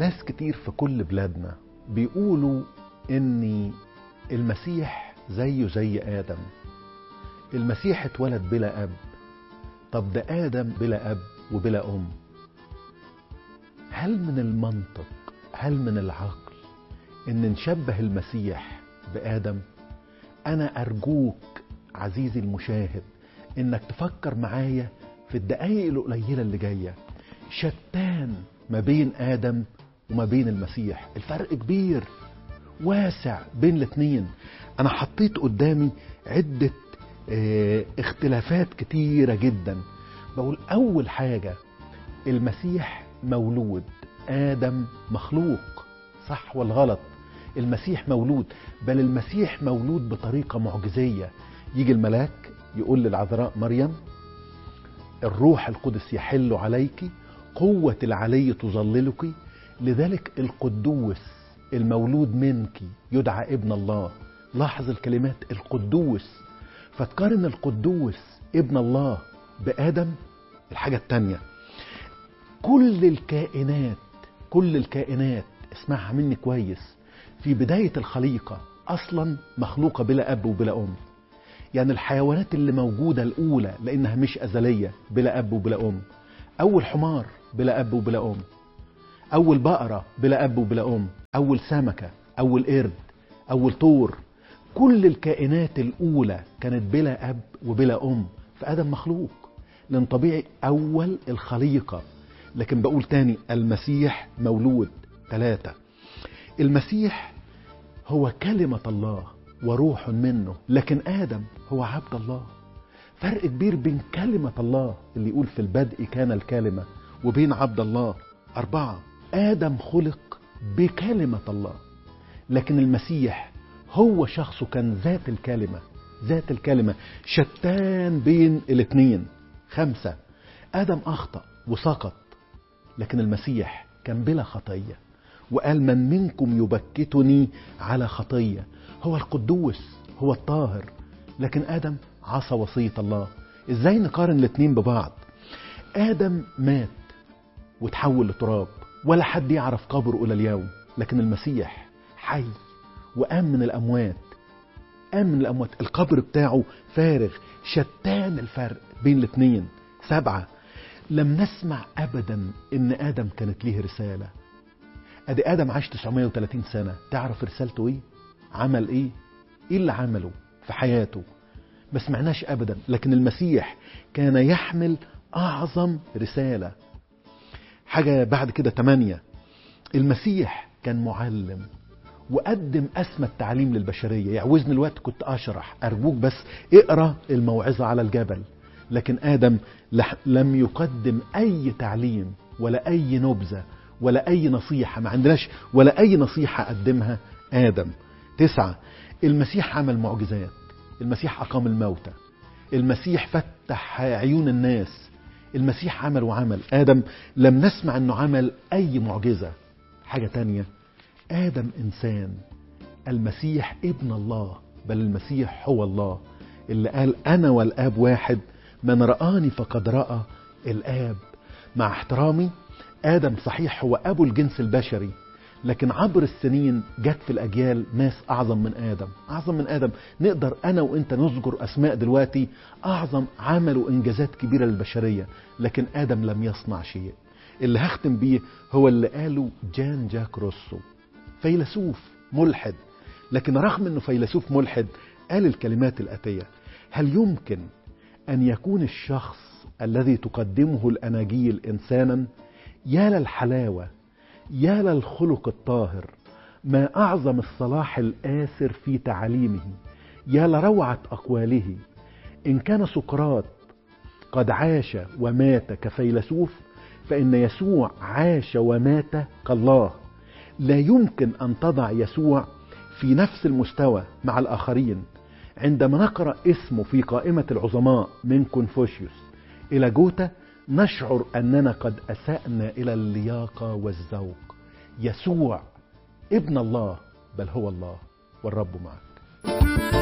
ناس كتير في كل بلادنا بيقولوا ان المسيح زيه زي ادم المسيح اتولد بلا اب طب ده ادم بلا اب وبلا ام هل من المنطق هل من العقل ان نشبه المسيح بادم انا ارجوك عزيزي المشاهد انك تفكر معايا في الدقايق القليله اللي جايه شتان ما بين ادم وما بين المسيح الفرق كبير واسع بين الاثنين انا حطيت قدامي عده اه اختلافات كتيره جدا بقول اول حاجه المسيح مولود ادم مخلوق صح ولا غلط المسيح مولود بل المسيح مولود بطريقه معجزيه يجي الملاك يقول للعذراء مريم الروح القدس يحل عليك قوة العلي تظللك لذلك القدوس المولود منك يدعى ابن الله لاحظ الكلمات القدوس فتقارن القدوس ابن الله بآدم الحاجة التانية كل الكائنات كل الكائنات اسمعها مني كويس في بداية الخليقة أصلا مخلوقة بلا أب وبلا أم يعني الحيوانات اللي موجودة الأولى لأنها مش أزلية بلا أب وبلا أم أول حمار بلا أب وبلا أم أول بقرة بلا أب وبلا أم أول سمكة أول قرد أول طور كل الكائنات الأولى كانت بلا أب وبلا أم فآدم مخلوق لأن طبيعي أول الخليقة لكن بقول تاني المسيح مولود ثلاثة المسيح هو كلمة الله وروح منه لكن آدم هو عبد الله فرق كبير بين كلمة الله اللي يقول في البدء كان الكلمة وبين عبد الله أربعة آدم خلق بكلمة الله لكن المسيح هو شخصه كان ذات الكلمة ذات الكلمة شتان بين الاثنين خمسة آدم أخطأ وسقط لكن المسيح كان بلا خطية وقال من منكم يبكتني على خطية هو القدوس هو الطاهر لكن آدم عصى وصية الله ازاي نقارن الاتنين ببعض آدم مات وتحول لتراب ولا حد يعرف قبره إلى اليوم لكن المسيح حي وقام من الأموات قام من الأموات القبر بتاعه فارغ شتان الفرق بين الاتنين سبعة لم نسمع أبدا إن آدم كانت ليه رسالة أدي آدم عاش 930 سنة تعرف رسالته إيه عمل إيه إيه اللي عمله في حياته ما سمعناش أبدا لكن المسيح كان يحمل أعظم رسالة حاجة بعد كده تمانية المسيح كان معلم وقدم أسمى التعليم للبشرية يعوزني الوقت كنت أشرح أرجوك بس اقرأ الموعظة على الجبل لكن آدم لم يقدم أي تعليم ولا أي نبذة ولا أي نصيحة ما عندناش ولا أي نصيحة قدمها آدم تسعة المسيح عمل معجزات المسيح أقام الموتى المسيح فتح عيون الناس المسيح عمل وعمل آدم لم نسمع أنه عمل أي معجزة حاجة تانية آدم إنسان المسيح ابن الله بل المسيح هو الله اللي قال أنا والآب واحد من رآني فقد رأى الآب مع احترامي آدم صحيح هو أبو الجنس البشري لكن عبر السنين جت في الأجيال ناس أعظم من آدم أعظم من آدم نقدر أنا وإنت نذكر أسماء دلوقتي أعظم عملوا إنجازات كبيرة للبشرية لكن آدم لم يصنع شيء اللي هختم بيه هو اللي قاله جان جاك روسو فيلسوف ملحد لكن رغم أنه فيلسوف ملحد قال الكلمات الآتية هل يمكن أن يكون الشخص الذي تقدمه الأناجيل إنسانا يا للحلاوة يا للخلق الطاهر ما أعظم الصلاح الآسر في تعاليمه يا لروعة أقواله إن كان سقراط قد عاش ومات كفيلسوف فإن يسوع عاش ومات كالله لا يمكن أن تضع يسوع في نفس المستوى مع الآخرين عندما نقرأ اسمه في قائمة العظماء من كونفوشيوس إلى جوتا نشعر أننا قد أسأنا إلى اللياقة والذوق يسوع ابن الله بل هو الله والرب معك